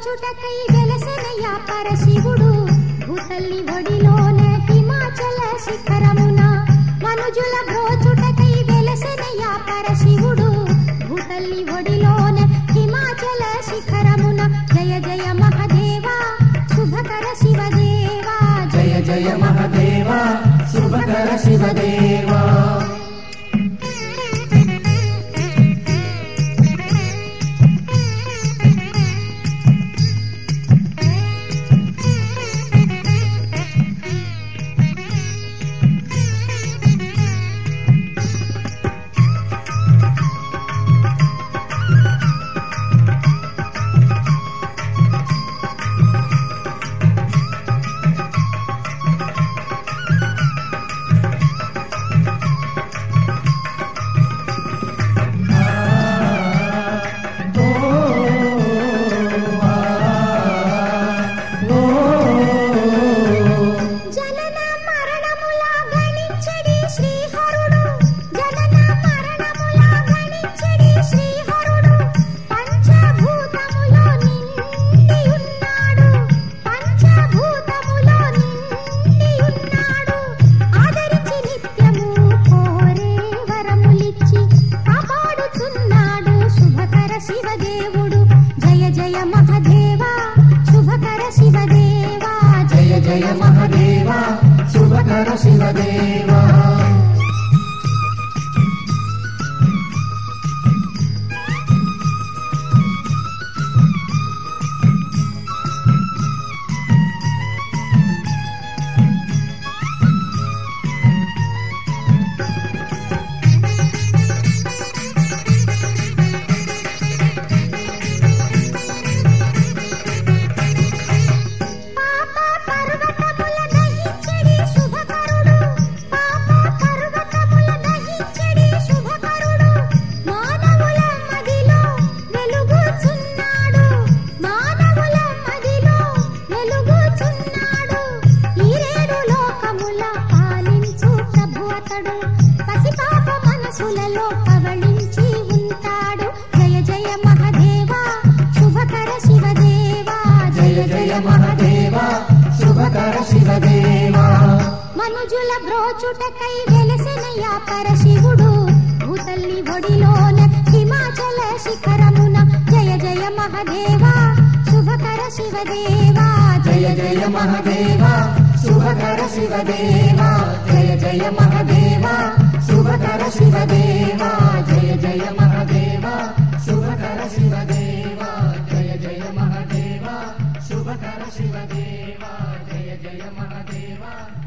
బ్రోచుటకై వెలసెనయ్య పరశివుడు భూతల్లి ఒడిలోన హిమాచల శిఖరమున మనుజుల బ్రోచుటకై వెలసెనయ్య పరశివుడు భూతల్లి ఒడిలోన హిమాచల శిఖరమున జయ జయ మహదేవా శుభకర శివదేవా జయ జయ మహదేవ శుభకర శివదేవా ఓ ఓ జనన మరణముల గణించడి శ్రీహరుడు జనన మరణముల గణించడి శ్రీహరుడు పంచభూతములో నిండి ఉన్నాడు పంచభూతములో నిండి ఉన్నాడు ఆదరించి నిత్యము కోరే వరములిచ్చి కాపాడుచున్నాడు శుభకర శివదేవుడు జయ జయ మహదేవా శుభకర శివదేవా జయ జయ మహదేవ శుభకర శివదేవా పాప పర్వతముల దహించడి శుభకరుడు పాప పర్వతముల దహించడి శుభకరుడు మానవుల మదిలో వెలుగుచున్నాడు మానవుల మదిలో వెలుగుచున్నాడు ఈ రేడు లోకముల పాలించు ప్రభు అతడు పసిపాప మనసులలో పవళించి ఉంటాడు జయ జయ మహదేవా శుభకర శివదేవా జయ జయ మహదేవ శుభకర శివదేవా మనుజుల బ్రోచుటకై వెలసెనయ్య పరశివుడు భూతల్లి ఒడిలోన హిమాచల శిఖరమున జయ జయ మహదేవా శుభకర శివదేవా జయ జయ మహదేవ శుభకర శివదేవా జయ జయ మహదేవ శుభకర శివదేవా జయ జయ మహదేవ శుభకర శివదేవా జయ జయ మహదేవ శుభకర శివదేవా జయ జయ మహదేవ